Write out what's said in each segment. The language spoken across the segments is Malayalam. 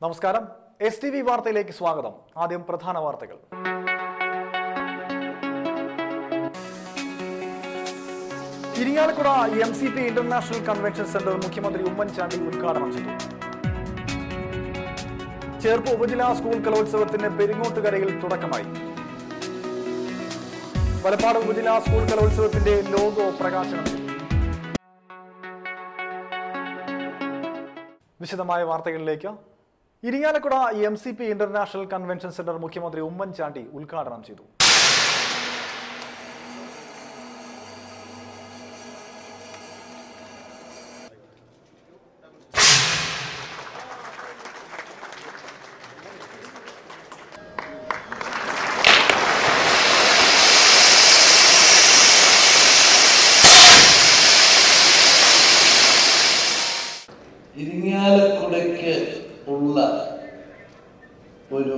നമസ്കാരം എസ് ടി വി വാർത്തയിലേക്ക് സ്വാഗതം ആദ്യം പ്രധാന വാർത്തകൾ Irinjalakuda M C P international convention centre മുഖ്യമന്ത്രി ഉമ്മൻചാണ്ടി ഉദ്ഘാടനം ചെയ്തു ചേർപ്പ് ഉപജില്ലാ സ്കൂൾ കലോത്സവത്തിന് പെരിങ്ങോട്ടുകരയിൽ തുടക്കമായി വലപ്പാട് ഉപജില്ലാ സ്കൂൾ കലോത്സവത്തിന്റെ ലോഗോ പ്രകാശനം ചെയ്തു വിശദമായ വാർത്തകളിലേക്ക് Irinjalakuda M C P international convention centre മുഖ്യമന്ത്രി ഉമ്മൻചാണ്ടി ഉദ്ഘാടനം ചെയ്തു ഇരിങ്ങാലക്കുടയ്ക്ക് ഉള്ള ഒരു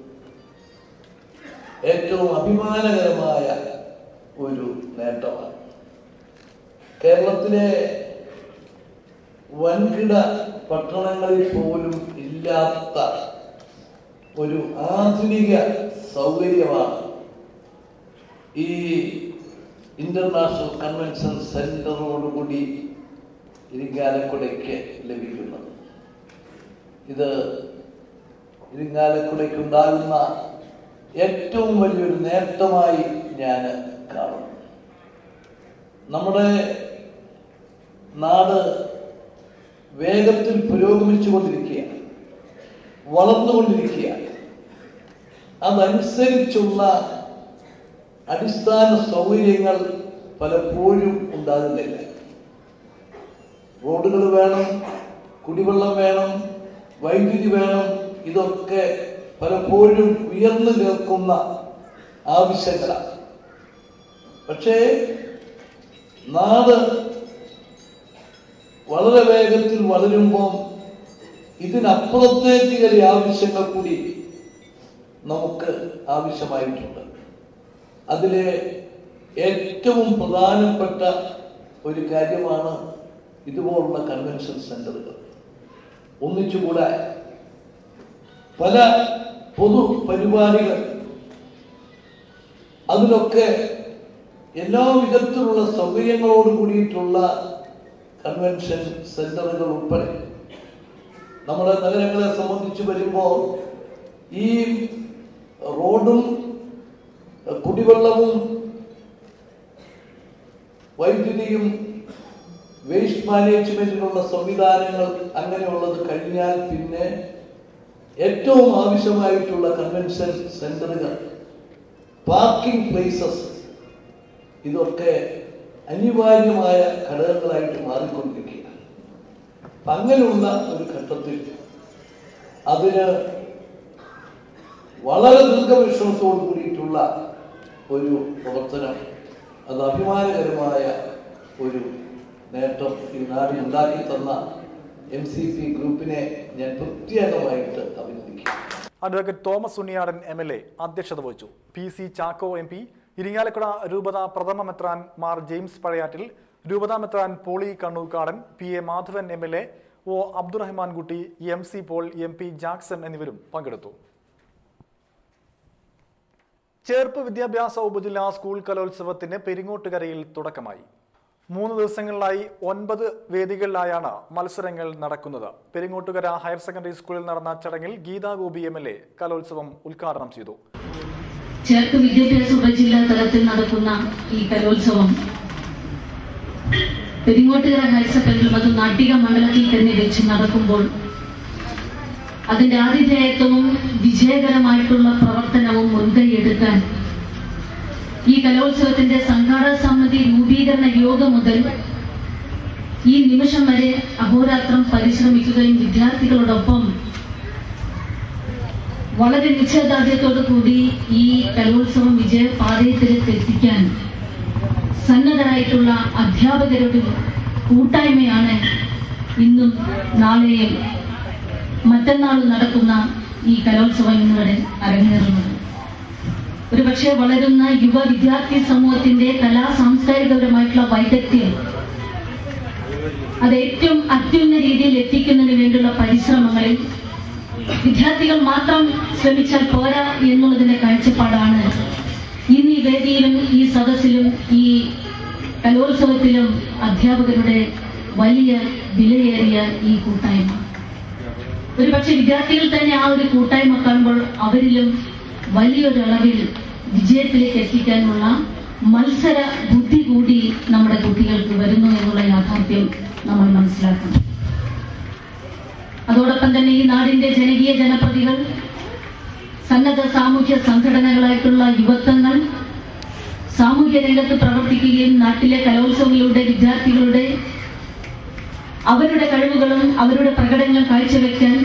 ഏറ്റവും അഭിമാനകരമായ ഒരു നേട്ടമാണ് കേരളത്തിലെ വൻകിട പട്ടണങ്ങളിൽ പോലും ഇല്ലാത്ത ഒരു ആധുനിക സൗകര്യമാണ് ഈ ഇന്റർനാഷണൽ കൺവെൻഷൻ സെന്ററോടുകൂടി ഇരിങ്ങാലക്കുടയ്ക്ക് ലഭിക്കുന്നത് ഇത് ഇരിങ്ങാലക്കുടയ്ക്ക് ഉണ്ടാകുന്ന ഏറ്റവും വലിയൊരു നേട്ടമായി ഞാൻ കാണുന്നു നമ്മുടെ നാട് വേഗത്തിൽ പുരോഗമിച്ചുകൊണ്ടിരിക്കുകയാണ് വളർന്നുകൊണ്ടിരിക്കുകയാണ് അതനുസരിച്ചുള്ള അടിസ്ഥാന സൗകര്യങ്ങൾ പലപ്പോഴും ഉണ്ടാകുന്നില്ല റോഡുകൾ വേണം കുടിവെള്ളം വേണം വൈദ്യുതി വേണം ഇതൊക്കെ പലപ്പോഴും ഉയർന്നു കേൾക്കുന്ന ആവശ്യങ്ങളാണ് പക്ഷേ നാട് വളരെ വേഗത്തിൽ വളരുമ്പോൾ ഇതിനപ്പുറത്തേക്ക് ചില ആവശ്യങ്ങൾ കൂടി നമുക്ക് ആവശ്യമായിട്ടുണ്ട് അതിലെ ഏറ്റവും പ്രധാനപ്പെട്ട ഒരു കാര്യമാണ് ഇതുപോലുള്ള കൺവെൻഷൻ സെന്ററുകൾ ഒന്നിച്ചുകൂടെ പല പൊതു പരിപാടികൾ അതിലൊക്കെ എല്ലാ വിധത്തിലുള്ള സൗകര്യങ്ങളോട് കൂടിയിട്ടുള്ള കൺവെൻഷൻ സെന്ററുകൾ ഉൾപ്പെടെ നമ്മുടെ നഗരങ്ങളെ സംബന്ധിച്ച് വരുമ്പോൾ ഈ റോഡും കുടിവെള്ളവും വൈദ്യുതിയും വേസ്റ്റ് മാനേജ്മെന്റിനുള്ള സംവിധാനങ്ങൾ അങ്ങനെയുള്ളത് കഴിഞ്ഞാൽ പിന്നെ ഏറ്റവും ആവശ്യമായിട്ടുള്ള കൺവെൻഷൻ സെന്ററുകൾ പാർക്കിംഗ് പ്ലേസസ് ഇതൊക്കെ അനിവാര്യമായ ഘടകങ്ങളായിട്ട് മാറിക്കൊണ്ടിരിക്കുകയാണ് അപ്പൊ അങ്ങനെയുള്ള ഒരു ഘട്ടത്തിൽ അതിന് വളരെ ദീർഘവീക്ഷണത്തോട് കൂടിയിട്ടുള്ള ഒരു പ്രവർത്തനം അത് അഭിമാനകരമായ ഒരു നേട്ടം ഈ നാടിന് ഉണ്ടാക്കി തന്ന എം സി പി ഗ്രൂപ്പിനെ ഞാൻ പ്രത്യേകമായിട്ട് അഭിനന്ദിക്കുന്നു advocate Thomas Unniyadan M L A അധ്യക്ഷത വഹിച്ചു P C Chacko M P Irinjalakuda രൂപത പ്രഥമ മെത്രാൻ മാർ ജെയിംസ് പഴയാറ്റിൽ രൂപത മെത്രാൻ Pauly Kannookadan P A Madhavan M L A O Abdurahman Kutty M C Paul M P Jackson എന്നിവരും പങ്കെടുത്തു ചേർപ്പ് വിദ്യാഭ്യാസ ഉപജില്ലാ സ്കൂൾ കലോത്സവത്തിന് പെരിങ്ങോട്ടുകരയിൽ തുടക്കമായി മൂന്ന് ദിവസങ്ങളിലായി ഒൻപത് വേദികളിലായാണ് മത്സരങ്ങൾ നടക്കുന്നത് പെരിങ്ങോട്ടുകര ഹയർ സെക്കൻഡറി സ്കൂളിൽ നടന്ന ചടങ്ങിൽ Geetha Gopi M L A കലോത്സവം ഉദ്ഘാടനം ചെയ്തു ചേർത്ത് വിദ്യാഭ്യാസ ഉപജില്ലാ തലത്തിൽ നടക്കുന്ന ഈ കലോത്സവം പെരിങ്ങോട്ടുകര ഹയർ സെക്കൻഡറി അത് നാട്ടിക മണ്ഡലത്തിൽ തന്നെ വെച്ച് നടക്കുമ്പോൾ അതിന്റെ ആതിഥേയത്വവും വിജയകരമായിട്ടുള്ള പ്രവർത്തനവും മുൻകൈയെടുക്കാൻ ഈ കലോത്സവത്തിന്റെ സംഘാടക സമിതി രൂപീകരണ യോഗം മുതൽ ഈ നിമിഷം വരെ അഹോരാത്രം പരിശ്രമിക്കുകയും വിദ്യാർത്ഥികളോടൊപ്പം വളരെ നിശ്ചയദാർഢ്യത്തോടു കൂടി ഈ കലോത്സവം വിജയപാതയത്തിലേക്ക് എത്തിക്കാൻ സന്നദ്ധരായിട്ടുള്ള അധ്യാപകരുടെ കൂട്ടായ്മയാണ് ഇന്നും നാളെയും മറ്റന്നാളും നടക്കുന്ന ഈ കലോത്സവം ഇന്നിവിടെ അരങ്ങേറുന്നത് ഒരുപക്ഷെ വളരുന്ന യുവ വിദ്യാർത്ഥി സമൂഹത്തിന്റെ കലാ സാംസ്കാരികപരമായിട്ടുള്ള വൈദഗ്ധ്യം അത് ഏറ്റവും അത്യുന്ന രീതിയിൽ എത്തിക്കുന്നതിന് വേണ്ടിയുള്ള പരിശ്രമങ്ങളിൽ വിദ്യാർത്ഥികൾ മാത്രം ശ്രമിച്ചാൽ പോരാ എന്നുള്ളതിന്റെ കാഴ്ചപ്പാടാണ് ഇന്ന് ഈ വേദിയിലും ഈ സദസ്സിലും ഈ കലോത്സവത്തിലും അധ്യാപകരുടെ വലിയ വിലയേറിയ ഈ കൂട്ടായ്മ ഒരുപക്ഷെ വിദ്യാർത്ഥികൾ തന്നെ ആ ഒരു കൂട്ടായ്മ കാണുമ്പോൾ അവരിലും വലിയൊരളവിൽ വിജയത്തിലേക്ക് എത്തിക്കാനുള്ള മത്സര ബുദ്ധി കൂടി നമ്മുടെ കുട്ടികൾക്ക് വരുന്നു എന്നുള്ള യാഥാർത്ഥ്യം നമ്മൾ മനസ്സിലാക്കണം അതോടൊപ്പം തന്നെ ഈ നാടിന്റെ ജനകീയ ജനപ്രതികൾ സന്നദ്ധ സാമൂഹ്യ സംഘടനകളായിട്ടുള്ള യുവത്വങ്ങൾ സാമൂഹ്യ രംഗത്ത് പ്രവർത്തിക്കുകയും നാട്ടിലെ കലോത്സവങ്ങളുടെ വിദ്യാർത്ഥികളുടെ അവരുടെ കഴിവുകളും അവരുടെ പ്രകടനങ്ങളും കാഴ്ചവെക്കാൻ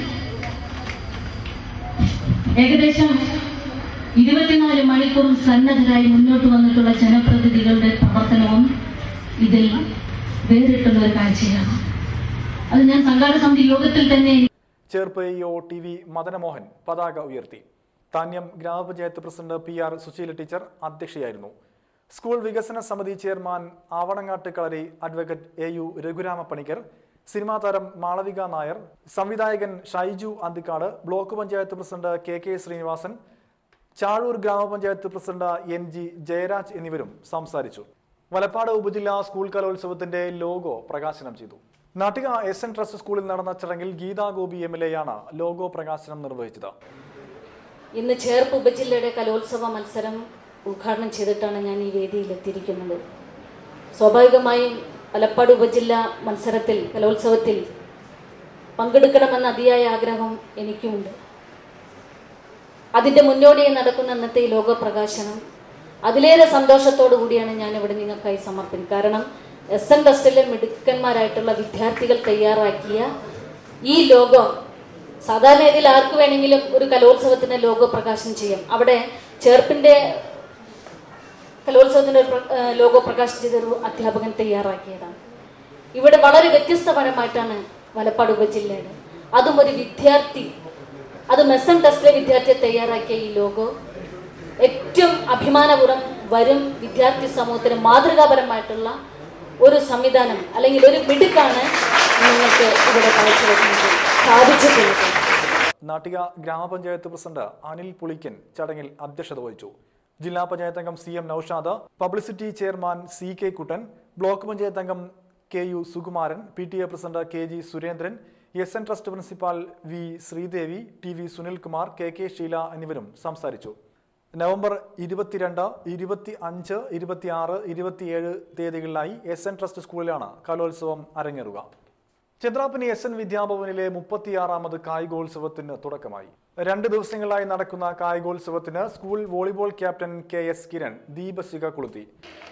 ഏകദേശം ഇരുപത്തിനാല് മണിക്കൂറും സന്നദ്ധരായി മുന്നോട്ട് വന്നിട്ടുള്ള ജനപ്രതിനിധികളുടെ പ്രവർത്തനവും ഇതിൽ വേറിട്ടുള്ള ഒരു കാഴ്ചയാണ് അത് ഞാൻ സംഘാടക സമിതി യോഗത്തിൽ തന്നെ Cherpu EO T V Madanamohan പതാക ഉയർത്തി താന്യം ഗ്രാമപഞ്ചായത്ത് president P R Susheela teacher അധ്യക്ഷയായിരുന്നു സ്കൂൾ വികസന സമിതി chairman Avanangattu Kalari advocate A U Raghurama Panicker cinema താരം മാളവിക നായർ സംവിധായകൻ Shaiju Anthikad block panchayat president K K Sreenivasan Chazhoor ഗ്രാമപഞ്ചായത്ത് പ്രസിഡന്റ് എൻ ജി ജയരാജ് എന്നിവരും സംസാരിച്ചു വലപ്പാട് ഉപജില്ലാ സ്കൂൾ കലോത്സവത്തിന്റെ ലോഗോ പ്രകാശനം ചെയ്തു നാട്ടിക എസ് എൻ ട്രസ്റ്റ് സ്കൂളിൽ നടന്ന ചടങ്ങിൽ ഗീതാ ഗോപി എം എൽ എയാണ് ലോഗോ പ്രകാശനം നിർവഹിച്ചത് ഇന്ന് ചേർപ്പ് ഉപജില്ലയുടെ കലോത്സവ മത്സരം ഉദ്ഘാടനം ചെയ്തിട്ടാണ് ഞാൻ ഈ വേദിയിൽ എത്തിയിരിക്കുന്നത് സ്വാഭാവികമായും പലപ്പാട് ഉപജില്ല മത്സരത്തിൽ കലോത്സവത്തിൽ പങ്കെടുക്കണമെന്ന അതിയായ ആഗ്രഹം എനിക്കുമുണ്ട് അതിൻ്റെ മുന്നോടിയായി നടക്കുന്ന അന്നത്തെ ഈ ലോക പ്രകാശനം അതിലേറെ സന്തോഷത്തോടു കൂടിയാണ് ഞാൻ ഇവിടെ നിങ്ങൾക്കായി സമർപ്പിക്കുന്നത് കാരണം എസ് എൻ ടെസ്റ്റിലെ മിടുക്കന്മാരായിട്ടുള്ള വിദ്യാർത്ഥികൾ തയ്യാറാക്കിയ ഈ ലോഗോ സാധാരണ ഇതിൽ ആർക്ക് വേണമെങ്കിലും ഒരു കലോത്സവത്തിന് ലോഗോ പ്രകാശനം ചെയ്യാം അവിടെ ചേർപ്പിന്റെ കലോത്സവത്തിന്റെ ഒരു പ്ര- ഏഹ് ലോഗോ പ്രകാശനം ചെയ്തൊരു അധ്യാപകൻ തയ്യാറാക്കിയതാണ് ഇവിടെ വളരെ വ്യത്യസ്തപരമായിട്ടാണ് മലപ്പാട് ഉപജില്ലയുടെ അതും ഒരു വിദ്യാർത്ഥി അത് മെസ്സൺ ടെസ്റ്റിലെ വിദ്യാർത്ഥിയെ തയ്യാറാക്കിയ ഈ ലോഗോ ഏറ്റവും അഭിമാനപൂർവ്വം വരും വിദ്യാർത്ഥി സമൂഹത്തിന് മാതൃകാപരമായിട്ടുള്ള ഒരു സംവിധാനം അല്ലെങ്കിൽ ഒരു മിടുക്കാണ് നിങ്ങൾക്ക് ഇവിടെ കാഴ്ചവെക്കുന്നത് സാധിച്ചിട്ടുള്ളത് നാട്ടിക ഗ്രാമപഞ്ചായത്ത് പ്രസിഡന്റ് അനിൽ പുളിക്കൻ ചടങ്ങിൽ അധ്യക്ഷത വഹിച്ചു ജില്ലാ പഞ്ചായത്ത് അംഗം C M Noushad publicity chairman C K Kuttan block panchayat അംഗം K U Sukumaran P T A president K G Surendran S N trust principal V Sreedevi T V Sunilkumar K K Sheela എന്നിവരും സംസാരിച്ചു നവംബർ ഇരുപത്തിരണ്ട് ഇരുപത്തി അഞ്ച് ഇരുപത്തിയാറ് ഇരുപത്തിയേഴ് തീയതികളിലായി എസ് എൻ ട്രസ്റ്റ് സ്കൂളിലാണ് കലോത്സവം അരങ്ങേറുക ചന്ദ്രാപ്പനി എസ് എൻ വിദ്യാഭവനിലെ മുപ്പത്തിയാറാമത് കായികോത്സവത്തിന് തുടക്കമായി രണ്ട് ദിവസങ്ങളായി നടക്കുന്ന കായികോത്സവത്തിന് school volleyball captain K S Kiran ദീപശിഖ കൊളുത്തി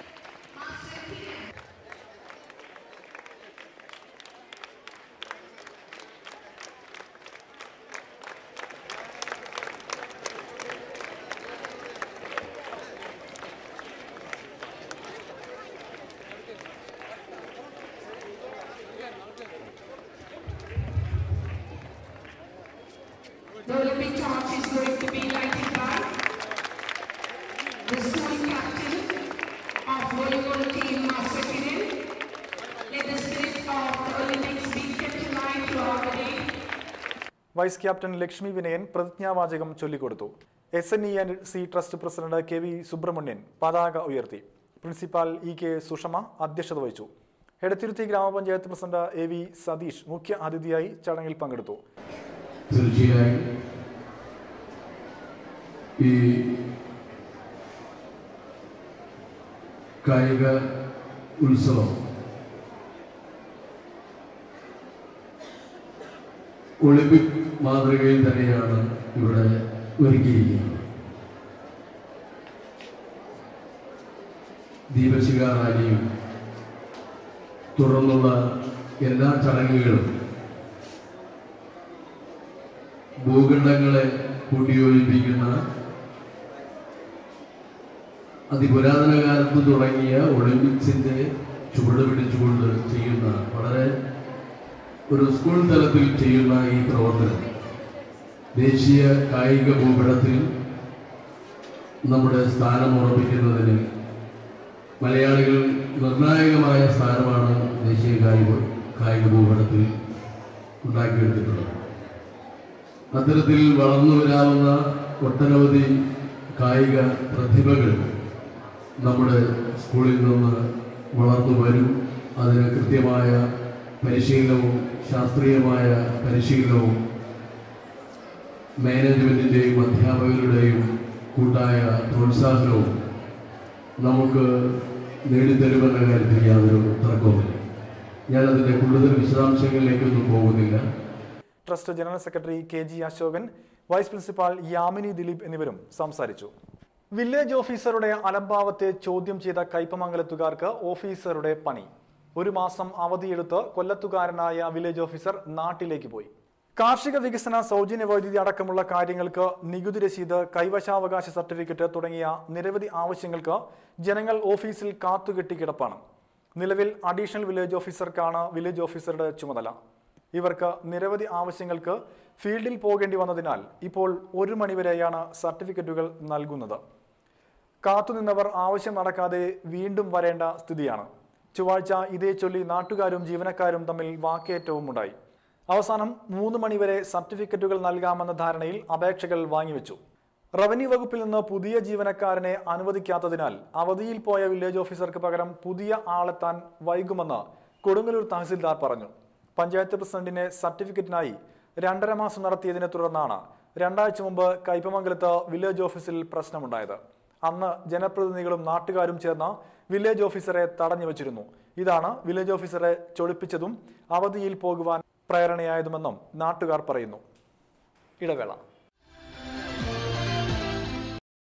The Olympic torch is going to be lighted by the school captain of volleyball team Master Kiran. Let the spirit of the Olympics be kept alive throughout the day. Vice captain Lakshmi Vinayan പ്രതിജ്ഞാവാചകം ചൊല്ലിക്കൊടുത്തു S N E and C trust president K V Subrahmanyan പതാക ഉയർത്തി പ്രിൻസിപ്പാൽ ഇ കെ സുഷമ അധ്യക്ഷത വഹിച്ചു എടത്തിരുത്തി ഗ്രാമപഞ്ചായത്ത് പ്രസിഡന്റ് എ വി സതീഷ് മുഖ്യ അതിഥിയായി ചടങ്ങിൽ പങ്കെടുത്തു തീർച്ചയായും ഈ കായിക ഉത്സവം ഒളിമ്പിക് മാതൃകയിൽ തന്നെയാണ് ഇവിടെ ഒരുക്കിയിരിക്കുന്നത് ദീപശിഖ റാലിയും തുടർന്നുള്ള എല്ലാ ചടങ്ങുകളും ഭൂഖണ്ഡങ്ങളെ കൂട്ടിയോജിപ്പിക്കുന്ന അതിപുരാതന കാലത്ത് തുടങ്ങിയ ഒളിമ്പിക്സിന്റെ ചുവട് പിടിച്ചുകൊണ്ട് ചെയ്യുന്ന വളരെ ഒരു സ്കൂൾ തലത്തിൽ ചെയ്യുന്ന ഈ പ്രവർത്തനം ദേശീയ കായിക ഭൂപടത്തിൽ നമ്മുടെ സ്ഥാനം ഉറപ്പിക്കുന്നതിന് മലയാളികൾ നിർണായകമായ സ്ഥാനമാണ് ദേശീയ കായിക കായിക ഭൂപടത്തിൽ ഉണ്ടാക്കിയെടുത്തിട്ടുള്ളത് അത്തരത്തിൽ വളർന്നു വരാവുന്ന ഒട്ടനവധി കായിക പ്രതിഭകൾ നമ്മുടെ സ്കൂളിൽ നിന്ന് വളർന്നു വരും അതിന് കൃത്യമായ പരിശീലനവും ശാസ്ത്രീയമായ പരിശീലനവും മാനേജ്മെൻറ്റിൻ്റെയും അധ്യാപകരുടെയും കൂട്ടായ പ്രോത്സാഹനവും നമുക്ക് നേടിത്തരുമെന്ന കാര്യത്തിൽ യാതൊരു തർക്കവുമില്ല ഞാനതിൻ്റെ കൂടുതൽ വിശദാംശങ്ങളിലേക്കൊന്നും പോകുന്നില്ല trust general secretary K G Ashokan vice principal Yamini Dileep എന്നിവരും സംസാരിച്ചു വില്ലേജ് ഓഫീസറുടെ അലംഭാവത്തെ ചോദ്യം ചെയ്ത കയ്പമംഗലത്തുകാർക്ക് ഓഫീസറുടെ പണി ഒരു മാസം അവധിയെടുത്ത് കൊല്ലത്തുകാരനായ വില്ലേജ് ഓഫീസർ നാട്ടിലേക്ക് പോയി കാർഷിക വികസന സൗജന്യ വൈദ്യുതി അടക്കമുള്ള കാര്യങ്ങൾക്ക് നികുതി രസീത് കൈവശാവകാശ സർട്ടിഫിക്കറ്റ് തുടങ്ങിയ നിരവധി ആവശ്യങ്ങൾക്ക് ജനങ്ങൾ ഓഫീസിൽ കാത്തുകെട്ടി കിടപ്പാണ് നിലവിൽ അഡീഷണൽ വില്ലേജ് ഓഫീസർക്കാണ് വില്ലേജ് ഓഫീസറുടെ ചുമതല ഇവർക്ക് നിരവധി ആവശ്യങ്ങൾക്ക് ഫീൽഡിൽ പോകേണ്ടി വന്നതിനാൽ ഇപ്പോൾ ഒരു മണിവരെയാണ് സർട്ടിഫിക്കറ്റുകൾ നൽകുന്നത് കാത്തുനിന്നവർ ആവശ്യം നടക്കാതെ വീണ്ടും വരേണ്ട സ്ഥിതിയാണ് ചൊവ്വാഴ്ച ഇതേ ചൊല്ലി നാട്ടുകാരും ജീവനക്കാരും തമ്മിൽ വാക്കേറ്റവും ഉണ്ടായി അവസാനം മൂന്ന് മണിവരെ സർട്ടിഫിക്കറ്റുകൾ നൽകാമെന്ന ധാരണയിൽ അപേക്ഷകൾ വാങ്ങിവെച്ചു റവന്യൂ വകുപ്പിൽ നിന്ന് പുതിയ ജീവനക്കാരനെ അനുവദിക്കാത്തതിനാൽ അവധിയിൽ പോയ വില്ലേജ് ഓഫീസർക്ക് പകരം പുതിയ ആളെത്താൻ വൈകുമെന്ന് കൊടുങ്ങല്ലൂർ തഹസിൽദാർ പറഞ്ഞു പഞ്ചായത്ത് പ്രസിഡന്റിനെ സർട്ടിഫിക്കറ്റിനായി രണ്ടര മാസം നടത്തിയതിനെ തുടർന്നാണ് രണ്ടാഴ്ച മുമ്പ് കയ്പമംഗലത്ത് വില്ലേജ് ഓഫീസിൽ പ്രശ്നമുണ്ടായത് അന്ന് ജനപ്രതിനിധികളും നാട്ടുകാരും ചേർന്ന് വില്ലേജ് ഓഫീസറെ തടഞ്ഞു വച്ചിരുന്നു ഇതാണ് വില്ലേജ് ഓഫീസറെ ചൊളിപ്പിച്ചതും അവധിയിൽ പോകുവാൻ പ്രേരണയായതുമെന്നും നാട്ടുകാർ പറയുന്നു ഇടവേള